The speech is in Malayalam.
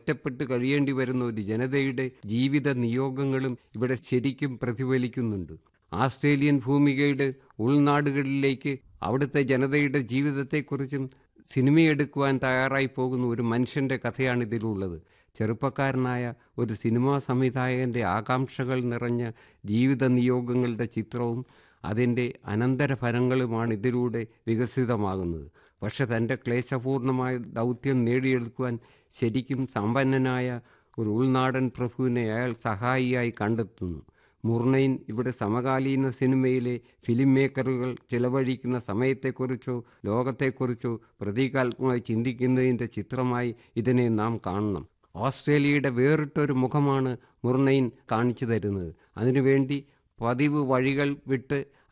ഒറ്റപ്പെട്ട് കഴിയേണ്ടി വരുന്ന ഒരു ജനതയുടെ ജീവിത നിയോഗങ്ങളും ഇവിടെ ശരിക്കും പ്രതിഫലിക്കുന്നുണ്ട് ആസ്ട്രേലിയൻ ഭൂമികയുടെ ഉൾനാടുകളിലേക്ക് അവിടുത്തെ ജനതയുടെ ജീവിതത്തെക്കുറിച്ചും സിനിമയെടുക്കുവാൻ തയ്യാറായി പോകുന്ന ഒരു മനുഷ്യൻ്റെ കഥയാണ് ഇതിലുള്ളത് ചെറുപ്പക്കാരനായ ഒരു സിനിമാ സംവിധായകൻ്റെ ആകാംക്ഷകൾ നിറഞ്ഞ ജീവിത നിയോഗങ്ങളുടെ ചിത്രവും അതിൻ്റെ അനന്തരഫലങ്ങളുമാണ് ഇതിലൂടെ വികസിതമാകുന്നത് പക്ഷെ തൻ്റെ ക്ലേശപൂർണമായ ദൗത്യം നേടിയെടുക്കുവാൻ ശരിക്കും സമ്പന്നനായ ഒരു ഉൾനാടൻ പ്രഭുവിനെ അയാൾ സഹായിയായി കണ്ടെത്തുന്നു മുർണയിൻ ഇവിടെ സമകാലീന സിനിമയിലെ ഫിലിം മേക്കറുകൾ ചിലവഴിക്കുന്ന സമയത്തെക്കുറിച്ചോ ലോകത്തെക്കുറിച്ചോ പ്രതീകാത്മകമായി ചിന്തിക്കുന്നതിൻ്റെ ചിത്രമായി ഇതിനെ നാം കാണണം ഓസ്ട്രേലിയയുടെ വേറിട്ടൊരു മുഖമാണ് മുർണയിൻ കാണിച്ചു തരുന്നത് അതിനുവേണ്ടി പതിവ് വഴികൾ വിട്ട്